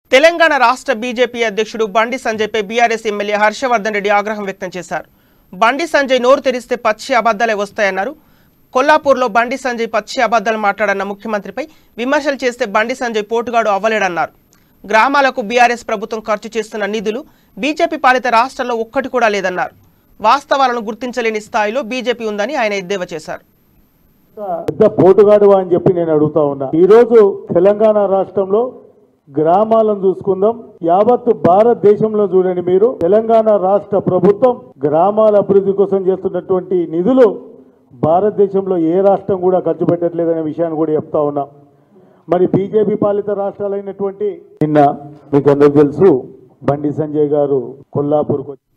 తెలంగాణ రాష్ట్ర బీజేపీ అధ్యక్షుడు బండి సంజయ్పై బీఆర్ఎస్ ఎమ్మెల్యే హర్షవర్ధన్ రెడ్డి ఆగ్రహం వ్యక్తం చేశారు బండి సంజయ్ నోరు తెరిస్తే పచ్చి అబద్ధాలే వస్తాయన్నారు కొల్లాపూర్లో బండి సంజయ్ పచ్చి అబద్ధాలు మాట్లాడన్న ముఖ్యమంత్రిపై విమర్శలు చేస్తే బండి సంజయ్ పోటుగాడు అవ్వలేడన్నారు గ్రామాలకు బీఆర్ఎస్ ప్రభుత్వం ఖర్చు చేస్తున్న నిధులు బీజేపీ పాలిత రాష్ట్రంలో ఒక్కటి కూడా లేదన్నారు వాస్తవాలను గుర్తించలేని స్థాయిలో బీజేపీ ఉందని ఆయన ఎద్దేవా చేశారు పెద్ద పోటుగాడు అని చెప్పి నేను అడుగుతా ఉన్నా ఈ రోజు తెలంగాణ రాష్ట్రంలో గ్రామాలను చూసుకుందాం యావత్తు భారతదేశంలో చూడండి మీరు తెలంగాణ రాష్ట్ర ప్రభుత్వం గ్రామాల అభివృద్ధి కోసం చేస్తున్నటువంటి నిధులు భారతదేశంలో ఏ రాష్ట్రం కూడా ఖర్చు పెట్టట్లేదనే విషయాన్ని కూడా చెప్తా ఉన్నా మరి బీజేపీ పాలిత రాష్ట్రాలైనటువంటి నిన్న మీకు అందరికి తెలుసు బండి సంజయ్ గారు కొల్లాపూర్కి వచ్చి